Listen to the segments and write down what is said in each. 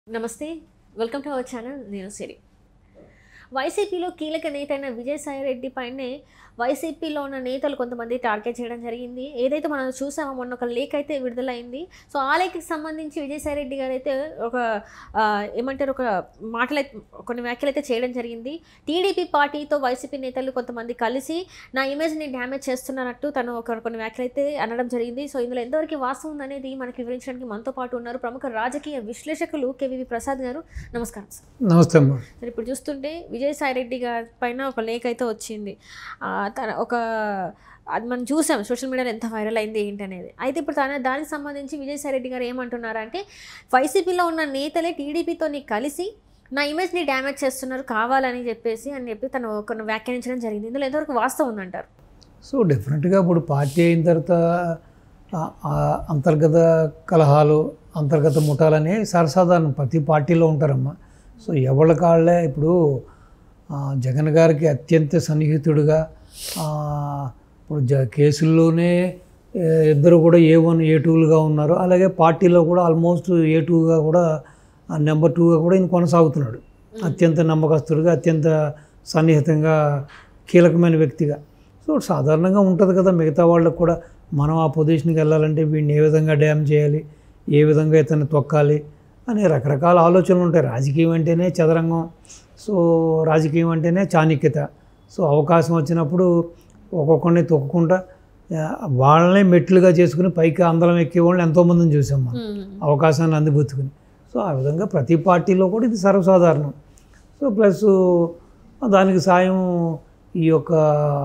నమస్తే welcome to our channel నేను సిరి వైసీపీలో కీలక నేత అయిన విజయసాయిరెడ్డి పైనే వైసీపీలో ఉన్న నేతలు కొంతమంది టార్గెట్ చేయడం జరిగింది ఏదైతే మనం చూసామో మొన్న ఒక లేఖ అయితే విడుదలైంది సో ఆ లేఖకి సంబంధించి విజయసాయిరెడ్డి గారు అయితే ఒక ఆ, ఏమంటారు ఒక మాటలు కొన్ని వ్యాఖ్యలు అయితే చేయడం జరిగింది టీడీపీ పార్టీతో వైసీపీ నేతలు కొంతమంది కలిసి నా ఇమేజ్ని డ్యామేజ్ చేస్తున్నట్టు తను ఒక కొన్ని వ్యాఖ్యలు అయితే అనడం జరిగింది సో ఇందులో ఎంతవరకు వాస్తవం ఉంది అనేది మనకి వివరించడానికి మనతో పాటు ఉన్నారు ప్రముఖ రాజకీయ విశ్లేషకులు కేవీవి ప్రసాద్ గారు నమస్కారం సార్ నమస్తే అమ్మా సరే ఇప్పుడు చూస్తుంటే విజయసాయి రెడ్డి గారి పైన ఒక లేఖ అయితే వచ్చింది ఆ, తన ఒక అది మనం చూసాం సోషల్ మీడియాలో ఎంత వైరల్ అయింది ఏంటి అనేది అయితే ఇప్పుడు తన దానికి సంబంధించి విజయసాయి రెడ్డి గారు ఏమంటున్నారంటే వైసీపీలో ఉన్న నేతలే టీడీపీతో కలిసి నా ఇమేజ్ని డ్యామేజ్ చేస్తున్నారు కావాలని చెప్పేసి అని చెప్పి తను కొన్ని వ్యాఖ్యానించడం జరిగింది ఇందులో ఎంతవరకు వాస్తవం ఉందంటారు సో డెఫినెట్గా ఇప్పుడు పార్టీ అయిన తర్వాత ఆ- ఆ అంతర్గత కలహాలు అంతర్గత ముఠాలనే సర్వసాధారణం ప్రతి పార్టీలో ఉంటారమ్మా సో ఎవరి కాళ్ళే ఇప్పుడు ఆ, జగన్ గారికి అత్యంత సన్నిహితుడుగా ఆ, ఇప్పుడు జ కేసుల్లోనే ఏ, ఇద్దరు కూడా ఏ వన్ ఏ టూలుగా ఉన్నారు అలాగే పార్టీలో కూడా ఆల్మోస్ట్ ఏ టూగా కూడా నెంబర్ టూగా కూడా ఈయన కొనసాగుతున్నాడు అత్యంత నమ్మకస్తుడిగా అత్యంత సన్నిహితంగా కీలకమైన వ్యక్తిగా సో సాధారణంగా ఉంటుంది కదా మిగతా వాళ్ళకు కూడా మనం ఆ పొజిషన్కి వెళ్ళాలంటే వీడిని ఏ విధంగా డ్యామ్ చేయాలి ఏ విధంగా ఇతన్ని తొక్కాలి అనే రకరకాల ఆలోచనలు ఉంటాయి రాజకీయం అంటేనే చదరంగం సో రాజకీయం అంటేనే చాణక్యత సో అవకాశం వచ్చినప్పుడు ఒక్కొక్కరిని తొక్కుకుంటా ఆ, వాళ్ళనే మెట్లుగా చేసుకుని పైకి అందరం ఎక్కే వాళ్ళని ఎంతోమందిని చూసాం మనం అవకాశాన్ని అందిపుచ్చుకుని సో ఆ విధంగా ప్రతి పార్టీలో కూడా ఇది సర్వసాధారణం సో ప్లస్ దానికి సాయం ఈ యొక్క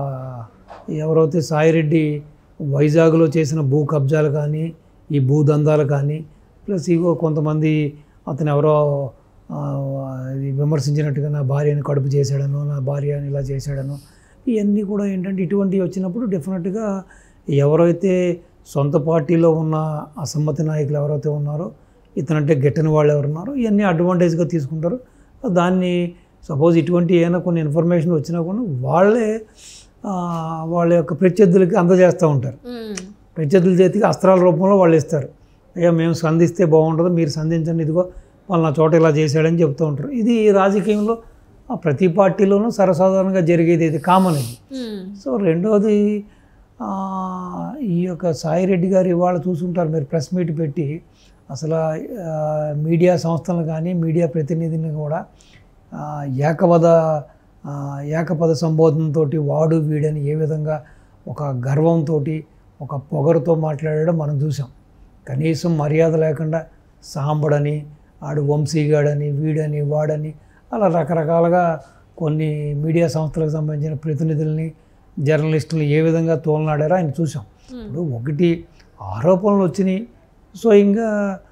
ఎవరైతే సాయిరెడ్డి వైజాగ్లో చేసిన భూ కబ్జాలు కానీ ఈ భూ దందాలు కానీ ప్లస్ ఇగో కొంతమంది అతను ఎవరో ఆ, ఇది విమర్శించినట్టుగా నా భార్యని కడుపు చేశాడను నా భార్యని ఇలా చేశాడను ఇవన్నీ కూడా ఏంటంటే ఇటువంటివి వచ్చినప్పుడు డెఫినెట్గా ఎవరైతే సొంత పార్టీలో ఉన్న అసమ్మతి నాయకులు ఎవరైతే ఉన్నారో ఇతనంటే గిట్టని వాళ్ళు ఎవరు ఉన్నారో ఇవన్నీ అడ్వాంటేజ్గా తీసుకుంటారు దాన్ని సపోజ్ ఇటువంటి ఏమైనా కొన్ని ఇన్ఫర్మేషన్ వచ్చినా కూడా వాళ్ళే ఆ, వాళ్ళ యొక్క ప్రత్యర్థులకి అందజేస్తూ ఉంటారు ప్రత్యర్థుల చేతికి అస్త్రాల రూపంలో వాళ్ళు ఇస్తారు అయ్యా మేము సంధిస్తే బాగుంటుంది మీరు సంధించండి ఇదిగో వాళ్ళ చోట ఇలా చేశాడని చెప్తూ ఉంటారు ఇది రాజకీయంలో ఆ, ప్రతి పార్టీలోనూ సర్వసాధారణంగా జరిగేది ఇది కామన్ ఇది సో రెండోది ఆ, ఈ యొక్క సాయిరెడ్డి గారు ఇవాళ చూసుంటారు మీరు ప్రెస్ మీట్ పెట్టి అసలు ఆ, మీడియా సంస్థలను కానీ మీడియా ప్రతినిధిని కూడా ఆ, ఏకపద ఆ, ఏకపద సంబోధనతో వాడు వీడని ఏ విధంగా ఒక గర్వంతో ఒక పొగరుతో మాట్లాడడం మనం చూసాం కనీసం మర్యాద లేకుండా సాంబడని ఆడు వంశీగాడని వీడని వాడని అలా రకరకాలుగా కొన్ని మీడియా సంస్థలకు సంబంధించిన ప్రతినిధుల్ని జర్నలిస్టులు ఏ విధంగా తోలనాడారో ఆయన చూసాం ఇప్పుడు ఒకటి ఆరోపణలు వచ్చినాయి స్వయంగా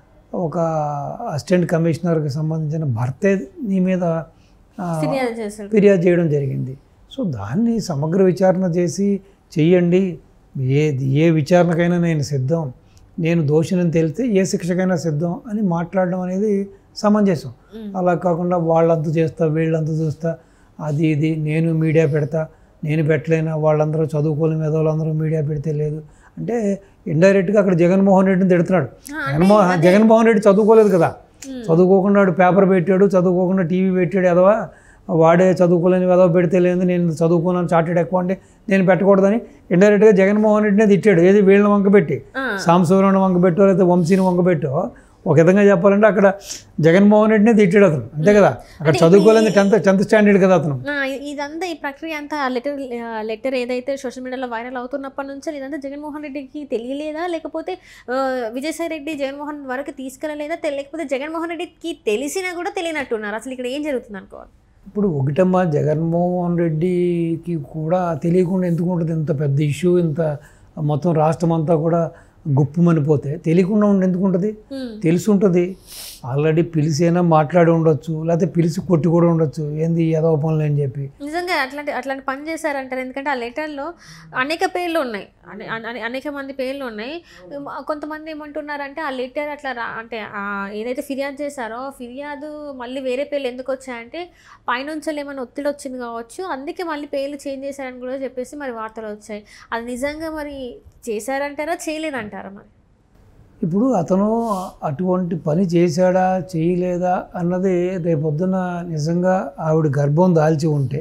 ఒక అసిస్టెంట్ కమిషనర్కి సంబంధించిన భర్తే నీ మీద ఆ, ఫిర్యాదు చేశారు ఫిర్యాదు చేయడం జరిగింది సో దాన్ని సమగ్ర విచారణ చేసి చెయ్యండి ఏ ఏ విచారణకైనా నేను సిద్ధం నేను దోషిని తెలిస్తే ఏ శిక్షకైనా సిద్ధం అని మాట్లాడడం అనేది సమంజసం మ్మ్. అలా కాకుండా వాళ్ళంతా చేస్తా వీళ్ళంతా చూస్తా అది ఇది నేను మీడియా పెడతా నేను పెట్టలేనా వాళ్ళందరూ చదువుకోలేని మీద వాళ్ళందరూ మీడియా పెడితే లేదు అంటే ఇండైరెక్ట్గా అక్కడ జగన్మోహన్ రెడ్డిని తిడుతున్నాడు జగన్మోహన్ జగన్మోహన్ రెడ్డి చదువుకోలేదు కదా చదువుకోకుండా వాడు పేపర్ పెట్టాడు చదువుకోకుండా టీవీ పెట్టాడు ఎదవా వాడే చదువుకోలేని ఎదవ పెడితే లేదు నేను చదువుకున్నాను చార్టెడ్ ఎక్కువ అంటే నేను పెట్టకూడదని ఇండైరెక్ట్గా జగన్మోహన్ రెడ్డినే తిట్టాడు ఏది వీళ్ళని వంకబెట్టి ఆ. సాంబశివరావుని వంకబెట్టో లేకపోతే వంశీని వంకబెట్టో ఒక విధంగా చెప్పాలంటే అక్కడ జగన్మోహన్ రెడ్డినే తిట్టాడు అతను అంతే కదా అక్కడ చదువుకోలేని టెన్త్ టెన్త్ స్టాండర్డ్ కదా అతను ఆ, ఇదంతా ఈ ప్రక్రియ అంతా ఆ లెటర్ ఆ లెటర్ ఏదైతే సోషల్ మీడియాలో వైరల్ అవుతున్నప్పటి నుంచి ఇదంతా జగన్మోహన్ రెడ్డికి తెలియలేదా లేకపోతే ఆ, విజయసాయి రెడ్డి జగన్మోహన్ వరకు తీసుకెళ్ళలేదా తె- లేకపోతే జగన్మోహన్ రెడ్డికి తెలిసినా కూడా తెలియనట్టున్నారు అసలు ఇక్కడ ఏం జరుగుతుంది అనుకోవాలి ఇప్పుడు ఒకటమ్మా జగన్మోహన్ రెడ్డికి కూడా తెలియకుండా ఎందుకు ఉంటుంది ఇంత పెద్ద ఇష్యూ ఇంత మొత్తం రాష్ట్రం అంతా కూడా గుప్పుమనిపోతే తెలియకుండా ఉండి ఎందుకు ఉంటుంది తెలిసి ఉంటుంది ఆల్రెడీ పిలిచైనా మాట్లాడి ఉండొచ్చు లేకపోతే పిలిచి కొట్టి కూడా ఉండొచ్చు ఏంది ఏదో పనులు అని చెప్పి నిజంగా అట్లాంటి అట్లాంటి పని చేశారంటారు ఎందుకంటే ఆ లెటర్లో అనేక పేర్లు ఉన్నాయి అనే- అనే- అనేక మంది పేర్లు ఉన్నాయి ఉమ్, కొంతమంది ఏమంటున్నారంటే ఆ లెటర్ అట్లా రా అంటే ఆ ఏదైతే ఫిర్యాదు చేశారో ఆ ఫిర్యాదు మళ్ళీ వేరే పేర్లు ఎందుకు వచ్చాయంటే పైనుంచి ఏమైనా ఒత్తిడి వచ్చింది కావచ్చు అందుకే మళ్ళీ పేర్లు చేంజ్ చేశారని కూడా చెప్పేసి మరి వార్తలు వచ్చాయి అది నిజంగా మరి చేశారంటారా చేయలేదంటారా మరి ఇప్పుడు అతను అటువంటి పని చేశాడా చేయలేదా అన్నది రేపొద్దున నిజంగా ఆవిడ గర్భం దాల్చి ఉంటే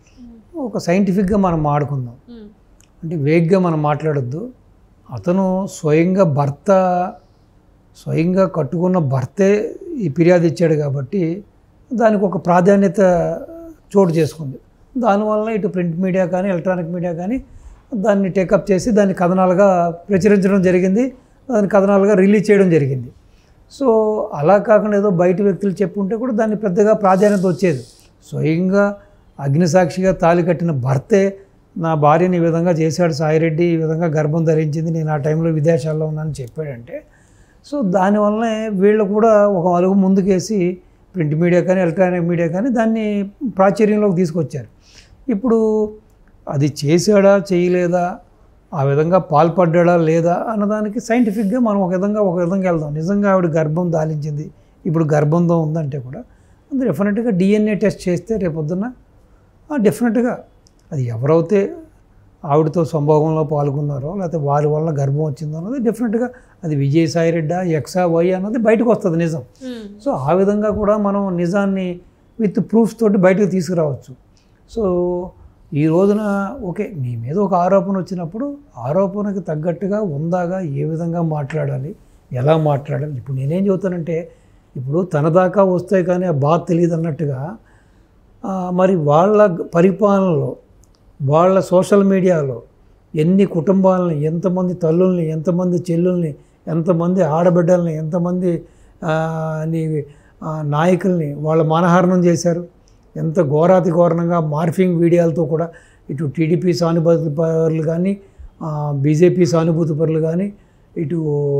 ఒక సైంటిఫిక్గా మనం ఆడుకుందాం ఉమ్, అంటే వేగ్గా మనం మాట్లాడొద్దు అతను స్వయంగా భర్త స్వయంగా కట్టుకున్న భర్తే ఈ ఫిర్యాదు ఇచ్చాడు కాబట్టి దానికి ఒక ప్రాధాన్యత చోటు చేసుకుంది దానివల్ల ఇటు ప్రింట్ మీడియా కానీ ఎలక్ట్రానిక్ మీడియా కానీ దాన్ని టేకప్ చేసి దాన్ని కథనాలుగా ప్రచురించడం జరిగింది దాన్ని కథనాలుగా రిలీజ్ చేయడం జరిగింది సో అలా కాకుండా ఏదో బయట వ్యక్తులు చెప్పుంటే కూడా దాన్ని పెద్దగా ప్రాధాన్యత వచ్చేది స్వయంగా అగ్నిసాక్షిగా తాళి కట్టిన భర్తే నా భార్యని ఈ విధంగా చేశాడు సాయిరెడ్డి ఈ విధంగా గర్భం ధరించింది నేను ఆ టైంలో విదేశాల్లో ఉన్నానని చెప్పాడంటే సో దానివల్లనే వీళ్ళు కూడా ఒక అలుగు ముందుకేసి ప్రింట్ మీడియా కానీ ఎలక్ట్రానిక్ మీడియా కానీ దాన్ని ప్రాచుర్యంలోకి తీసుకొచ్చారు ఇప్పుడు అది చేశాడా చేయలేదా ఆ విధంగా పాల్పడ్డా లేదా అన్నదానికి సైంటిఫిక్గా మనం ఒక విధంగా ఒక విధంగా వెళ్దాం నిజంగా ఆవిడ గర్భం దాలించింది ఇప్పుడు గర్భంతో ఉందంటే కూడా డెఫినెట్గా డిఎన్ఏ టెస్ట్ చేస్తే రేపొద్దున డెఫినెట్గా అది ఎవరైతే ఆవిడతో సంభోగంలో పాల్గొన్నారో లేకపోతే వారి వల్ల గర్భం వచ్చిందో అన్నది డెఫినెట్గా అది విజయసాయి రెడ్డా ఎక్సా వై అన్నది బయటకు వస్తుంది నిజం ఉమ్, సో ఆ విధంగా కూడా మనం నిజాన్ని విత్ ప్రూఫ్స్ తోటి బయటకు తీసుకురావచ్చు సో ఈ రోజున ఓకే నీ మీద ఒక ఆరోపణ వచ్చినప్పుడు ఆరోపణకి తగ్గట్టుగా ఉందాగా ఏ విధంగా మాట్లాడాలి ఎలా మాట్లాడాలి ఇప్పుడు నేనేం చెబుతానంటే ఇప్పుడు తన దాకా వస్తాయి కానీ ఆ బాధ తెలియదు అన్నట్టుగా ఆ, మరి వాళ్ళ పరిపాలనలో వాళ్ళ సోషల్ మీడియాలో ఎన్ని కుటుంబాలని ఎంతమంది తల్లుల్ని ఎంతమంది చెల్లుల్ని ఎంతమంది ఆడబిడ్డల్ని ఎంతమంది ఆ, నీ ఆ, నాయకుల్ని వాళ్ళ మానహారణం చేశారు ఎంత ఘోరాతి ఘోరణంగా మార్ఫింగ్ వీడియోలతో కూడా ఇటు టీడీపీ సానుభూతి పరులు కానీ ఆ, బీజేపీ సానుభూతి పరులు కానీ ఇటు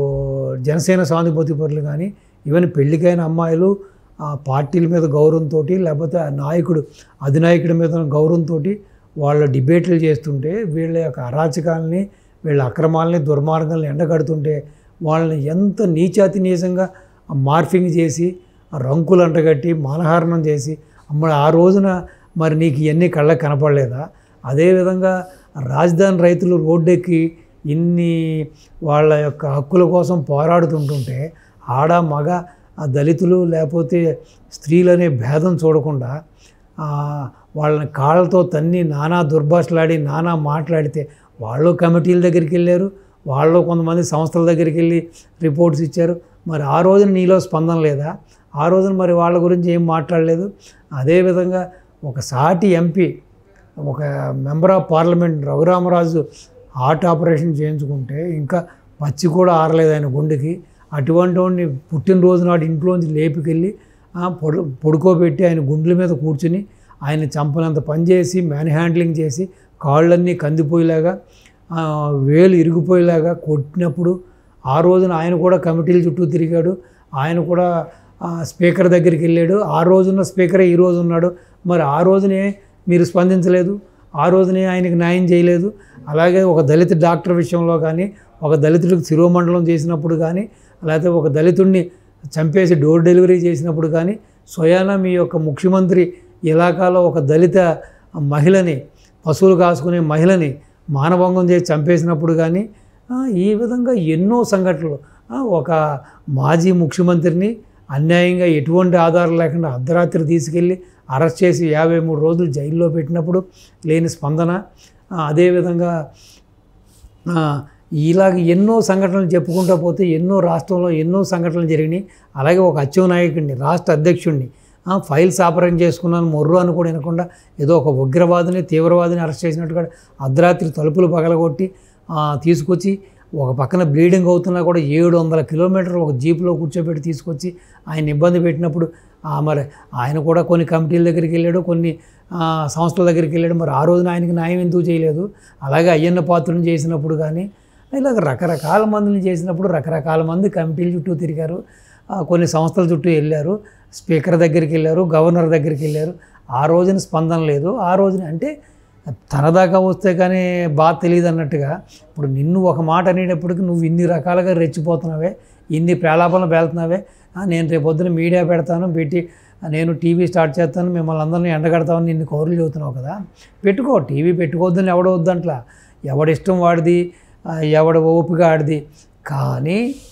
జనసేన సానుభూతి పరులు కానీ ఈవెన్ పెళ్ళికైన అమ్మాయిలు ఆ పార్టీల మీద గౌరవంతో లేకపోతే ఆ నాయకుడు అధినాయకుడి మీద గౌరవంతో వాళ్ళ డిబేట్లు చేస్తుంటే వీళ్ళ యొక్క అరాచకాలని వీళ్ళ అక్రమాలని దుర్మార్గాలను ఎండగడుతుంటే వాళ్ళని ఎంత నీచాతి నీచంగా మార్ఫింగ్ చేసి రంకులు అంటగట్టి మానహారణం చేసి అమ్మ ఆ రోజున మరి నీకు ఇవన్నీ కళ్ళకి కనపడలేదా అదేవిధంగా రాజధాని రైతులు రోడ్డెక్కి ఇన్ని వాళ్ళ యొక్క హక్కుల కోసం పోరాడుతుంటుంటే ఆడ మగ ఆ దళితులు లేకపోతే స్త్రీలనే భేదం చూడకుండా ఆ, వాళ్ళని కాళ్ళతో తన్ని నానా దుర్భాషలాడి నానా మాట్లాడితే వాళ్ళు కమిటీల దగ్గరికి వెళ్ళారు వాళ్ళు కొంతమంది సంస్థల దగ్గరికి వెళ్ళి రిపోర్ట్స్ ఇచ్చారు మరి ఆ రోజున నీలో స్పందన లేదా ఆ రోజున మరి వాళ్ళ గురించి ఏం మాట్లాడలేదు అదేవిధంగా ఒక సాటి ఎంపీ ఒక member of parliament Raghurama Raju heart operation చేయించుకుంటే ఇంకా పచ్చి కూడా ఆరలేదు ఆయన గుండెకి అటువంటి వాడిని పుట్టినరోజు నాడు ఇంట్లోంచి లేపుకెళ్ళి ఆ, పొడు పొడుకోబెట్టి ఆయన గుండెల మీద కూర్చుని ఆయన చంపనంత పని చేసి మ్యాన్ హ్యాండ్లింగ్ చేసి కాళ్ళన్నీ కందిపోయేలాగా ఆ, వేలు ఇరిగిపోయేలాగా కొట్టినప్పుడు ఆ రోజున ఆయన కూడా కమిటీల చుట్టూ తిరిగాడు ఆయన కూడా ఆ, స్పీకర్ దగ్గరికి వెళ్ళాడు ఆ రోజున్న స్పీకరే ఈ రోజు ఉన్నాడు మరి ఆ రోజునే మీరు స్పందించలేదు ఆ రోజునే ఆయనకి న్యాయం చేయలేదు అలాగే ఒక దళిత డాక్టర్ విషయంలో కానీ ఒక దళితుడికి శిరోమండలం చేసినప్పుడు కానీ లేకపోతే ఒక దళితుడిని చంపేసి డోర్ డెలివరీ చేసినప్పుడు కానీ స్వయాన మీ యొక్క ముఖ్యమంత్రి ఇలాకాలో ఒక దళిత మహిళని పశువులు కాసుకునే మహిళని మానభంగం చేసి చంపేసినప్పుడు కానీ ఆ, ఈ విధంగా ఎన్నో సంఘటనలు ఆ, ఒక మాజీ ముఖ్యమంత్రిని అన్యాయంగా ఎటువంటి ఆధారం లేకుండా అర్ధరాత్రి తీసుకెళ్ళి అరెస్ట్ చేసి యాభై మూడు రోజులు జైల్లో పెట్టినప్పుడు లేని స్పందన ఆ, అదేవిధంగా ఆ, ఇలాగ ఎన్నో సంఘటనలు చెప్పుకుంటూ పోతే ఎన్నో రాష్ట్రంలో ఎన్నో సంఘటనలు జరిగినాయి అలాగే ఒక అచ్చవ నాయకుడిని రాష్ట్ర అధ్యక్షుడిని ఆ, ఫైల్స్ ఆపరేట్ చేసుకున్నాను మొర్రు అని కూడా వినకుండా ఏదో ఒక ఉగ్రవాదిని తీవ్రవాదిని అరెస్ట్ చేసినట్టుగా అర్ధరాత్రి తలుపులు పగలగొట్టి ఆ, తీసుకొచ్చి ఒక పక్కన బ్లీడింగ్ అవుతున్నా కూడా ఏడు వందల కిలోమీటర్లు ఒక జీపులో కూర్చోబెట్టి తీసుకొచ్చి ఆయన ఇబ్బంది పెట్టినప్పుడు ఆ, మరి ఆయన కూడా కొన్ని కమిటీల దగ్గరికి వెళ్ళాడు కొన్ని ఆ, సంస్థల దగ్గరికి వెళ్ళాడు మరి ఆ రోజున ఆయనకి న్యాయం ఎందుకు చేయలేదు అలాగే అయ్యన్న పాత్రను చేసినప్పుడు కానీ ఇలాగ రకరకాల మందిని చేసినప్పుడు రకరకాల మంది కమిటీల చుట్టూ తిరిగారు ఆ, కొన్ని సంస్థల చుట్టూ వెళ్ళారు స్పీకర్ దగ్గరికి వెళ్ళారు గవర్నర్ దగ్గరికి వెళ్ళారు ఆ రోజున స్పందన లేదు ఆ రోజున అంటే తన దాకా వస్తే కానీ బాధ తెలియదు అన్నట్టుగా ఇప్పుడు నిన్ను ఒక మాట అనేటప్పటికి నువ్వు ఇన్ని రకాలుగా రెచ్చిపోతున్నావే ఇన్ని ప్రేలాపనలు వెళ్తున్నావే ఆ, నేను రేపు పొద్దున మీడియా పెడతాను పెట్టి నేను టీవీ స్టార్ట్ చేస్తాను మిమ్మల్ని అందరినీ ఎండగడతామని నిన్ను కౌరులు చెబుతున్నావు కదా పెట్టుకో టీవీ పెట్టుకోవద్దని ఎవడో వద్దంట్లా ఎవడిష్టం వాడిది ఆ, ఎవడ ఓపిక ఆడిది కానీ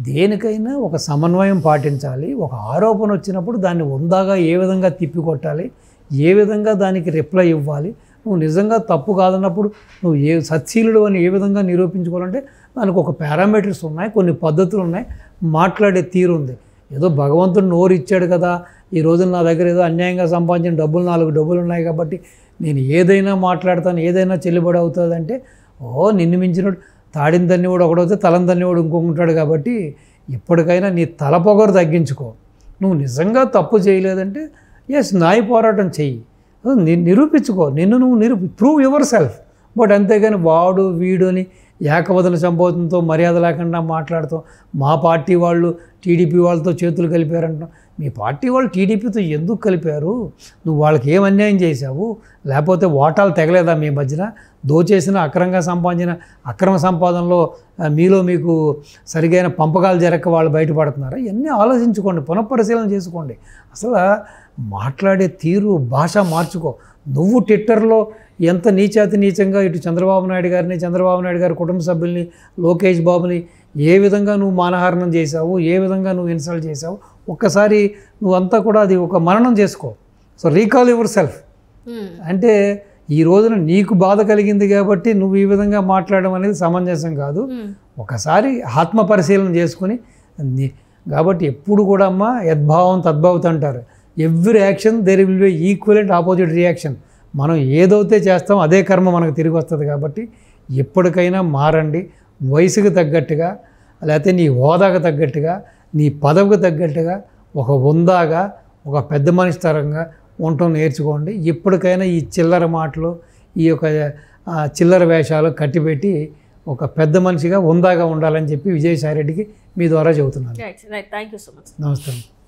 దేనికైనా ఒక సమన్వయం పాటించాలి ఒక ఆరోపణ వచ్చినప్పుడు దాన్ని ఉందాగా ఏ విధంగా తిప్పికొట్టాలి ఏ విధంగా దానికి రిప్లై ఇవ్వాలి నువ్వు నిజంగా తప్పు కాదన్నప్పుడు నువ్వు ఏ సత్శీలుడు అని ఏ విధంగా నిరూపించుకోవాలంటే దానికి ఒక పారామీటర్స్ ఉన్నాయి కొన్ని పద్ధతులు ఉన్నాయి మాట్లాడే తీరు ఉంది ఏదో భగవంతుడు నోరు ఇచ్చాడు కదా ఈ రోజున నా దగ్గర ఏదో అన్యాయంగా సంపాదించిన డబ్బులు నాలుగు డబ్బులు ఉన్నాయి కాబట్టి నేను ఏదైనా మాట్లాడతాను ఏదైనా చెల్లుబడి అవుతుంది అంటే ఓ నిన్ను మించినోడు తాడిన తన్ని కూడా ఒకడవుతే తలం తన్ని కూడా ఇంకొకటాడు కాబట్టి ఇప్పటికైనా నీ తల పొగరు తగ్గించుకో నువ్వు నిజంగా తప్పు చేయలేదంటే ఎస్ న్యాయ పోరాటం చెయ్యి ని- నిరూపించుకో నిన్ను నువ్వు నిరూపి ప్రూవ్ యువర్ సెల్ఫ్ బట్ అంతేగాని వాడు వీడు అని ఏకవదన సంబోధనతో మర్యాద లేకుండా మాట్లాడుతాం మా పార్టీ వాళ్ళు టీడీపీ వాళ్ళతో చేతులు కలిపారంటాం మీ పార్టీ వాళ్ళు టీడీపీతో ఎందుకు కలిపారు నువ్వు వాళ్ళకి ఏం అన్యాయం చేశావు లేకపోతే ఓటాలు తెగలేదా మీ మధ్యన దోచేసిన అక్రమంగా సంపాదించిన అక్రమ సంపాదనలో ఆ, మీలో మీకు సరిగైన పంపకాలు జరగక వాళ్ళు బయటపడుతున్నారా ఇవన్నీ ఆలోచించుకోండి పునఃపరిశీలన చేసుకోండి అసలు మాట్లాడే తీరు భాష మార్చుకో నువ్వు ట్విట్టర్లో ఎంత నీచాతి నీచంగా ఇటు చంద్రబాబు నాయుడు గారిని చంద్రబాబు నాయుడు గారి కుటుంబ సభ్యుల్ని లోకేష్ బాబుని ఏ విధంగా నువ్వు మానహారణం చేశావు ఏ విధంగా నువ్వు ఇన్సల్ట్ చేశావు ఒక్కసారి నువ్వంతా కూడా అది ఒక మననం చేసుకో సో రీకాల్ యువర్ సెల్ఫ్ మ్మ్. అంటే ఈ రోజున నీకు బాధ కలిగింది కాబట్టి నువ్వు ఈ విధంగా మాట్లాడడం అనేది సమంజసం కాదు మ్మ్. ఒకసారి ఆత్మ పరిశీలన చేసుకుని ని- కాబట్టి ఎప్పుడు కూడా అమ్మ యద్భావం తద్భావత అంటారు every action there will be equal and opposite reaction మనం ఏదైతే చేస్తామో అదే కర్మ మనకు తిరిగి వస్తుంది కాబట్టి ఎప్పటికైనా మారండి వయసుకు తగ్గట్టుగా లేకపోతే నీ హోదాకు తగ్గట్టుగా నీ పదవికి తగ్గట్టుగా ఒక ఉందాగా ఒక పెద్ద మనిషి తరంగా ఉండటం నేర్చుకోండి ఎప్పటికైనా ఈ చిల్లర మాటలు ఈ యొక్క ఆ, చిల్లర వేషాలు కట్టిపెట్టి ఒక పెద్ద మనిషిగా ఉందాగా ఉండాలని చెప్పి విజయసాయి రెడ్డికి మీ ద్వారా చెబుతున్నాను right right thank you so much నమస్తే